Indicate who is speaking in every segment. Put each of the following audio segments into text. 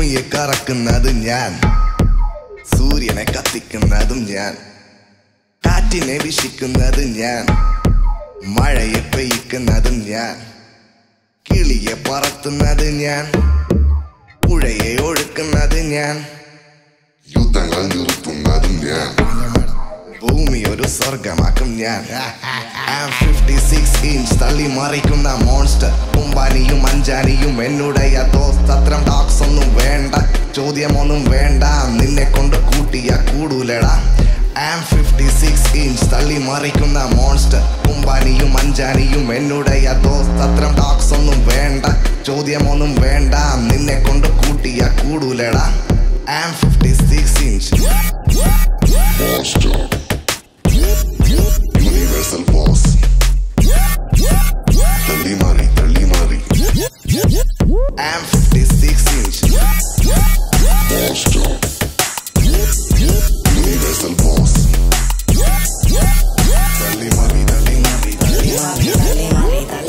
Speaker 1: ഭൂമിയെ കറക്കുന്നത് ഞാൻ സൂര്യനെ കത്തിക്കുന്നതും ഞാൻ കാറ്റിനെ വിഷിക്കുന്നത് ഞാൻ മഴയെ പെയ്യിക്കുന്നതും ഞാൻ കിളിയെ പറത്തുന്നത് ഞാൻ പുഴയെ ഒഴുക്കുന്നത് ഞാൻ
Speaker 2: യുദ്ധങ്ങൾ നിർത്തുന്നതും ഞാൻ
Speaker 1: ഭൂമി ഒരു സ്വർഗമാക്കും ഞാൻ ഫിഫ്റ്റി സിക്സ് ഇഞ്ച് തള്ളി മറിക്കുന്ന മോൺസ്റ്റർ കുമ്പാനിയും അഞ്ചാനിയും എന്നുടയ ദോസ്ത് അത്രം ഡോക്സ് ഒന്നും വേണ്ട ചോദ്യമൊന്നും വേണ്ട നിന്നെ കൊണ്ട് കൂട്ടിയ കൂടൂലടാ ആം ഫിഫ്റ്റി സിക്സ് ഇഞ്ച് തള്ളി മറിക്കുന്ന മോൺസ്റ്റർ കുമ്പാനിയും അഞ്ചാനിയും എന്നുടയ ദോസ്ത് അത്രം ഡോക്സ് ഒന്നും വേണ്ട ചോദ്യമൊന്നും വേണ്ട നിന്നെ കൊണ്ട് കൂട്ടിയ കൂടൂലടാ I'm fifty six inch
Speaker 2: Monster. Universal boss. തള്ളി മാറി തള്ളി മാറി
Speaker 1: I'm fifty six inch
Speaker 2: Monster. Universal boss. തള്ളി മാറി തള്ളി മാറി തള്ളി മാറി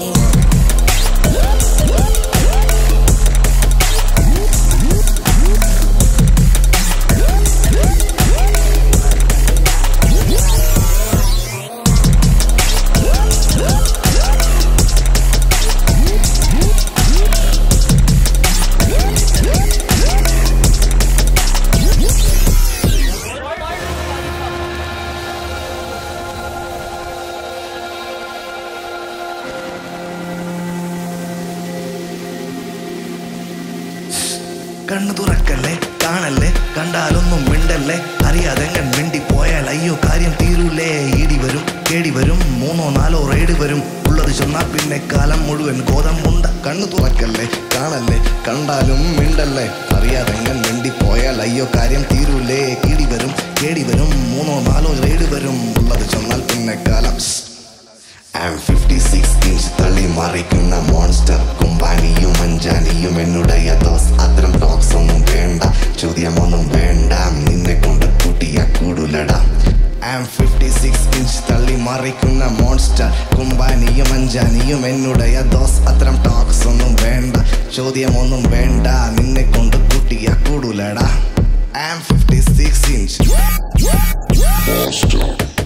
Speaker 1: കണ്ണു തുറക്കല്ലേ കാണല്ലേ കണ്ടാലൊന്നും മിണ്ടല്ലേ അറിയാതെ കൺ മിണ്ടി പോയാൽ അയ്യോ കാര്യം തീരൂലേ ഈടി വരും കേടി വരും മൂന്നോ നാലോ റൈഡ് വരും ഉള്ളത് ചൊന്നാ പിന്നെ കാലം മുഴുവൻ ഗോതമ്പുണ്ട കണ്ണു തുറക്കല്ലേ കാണല്ലേ കണ്ടാലും മിണ്ടല്ലേ അറിയാതെ കൺ മിണ്ടി പോയാൽ അയ്യോ കാര്യം തീരൂലേ കീടി വരും കേടി വരും മൂന്നോ നാലോ റൈഡ് വരും ഉള്ളത് ചൊന്നാൽ പിന്നെ കാലം സ്. ആം ഫിഫ്റ്റി സിക്സ് ഇഞ്ച് തള്ളി മറിക്കുന്ന മോൺസ്റ്റർ കുമ്പാനിയും അഞ്ചാനിയും എന്നുടയ ദോസ് അത്തരം ടോക്സ് ഒന്നും വേണ്ട ചോദ്യമൊന്നും വേണ്ട നിന്നെ കൊണ്ട് കൂട്ടിയ കൂടുലട ആം ഫിഫ്റ്റി സിക്സ് ഇഞ്ച് തള്ളി മറിക്കുന്ന മോൺസ്റ്റർ കുമ്പാനിയും അഞ്ചാനിയും എന്നുടയ ദോസ് അത്തരം ടോക്സ് ഒന്നും വേണ്ട ചോദ്യമൊന്നും വേണ്ട നിന്നെ കൊണ്ട് കൂട്ടിയ കൂടുലട I'm fifty six inch
Speaker 2: Monster.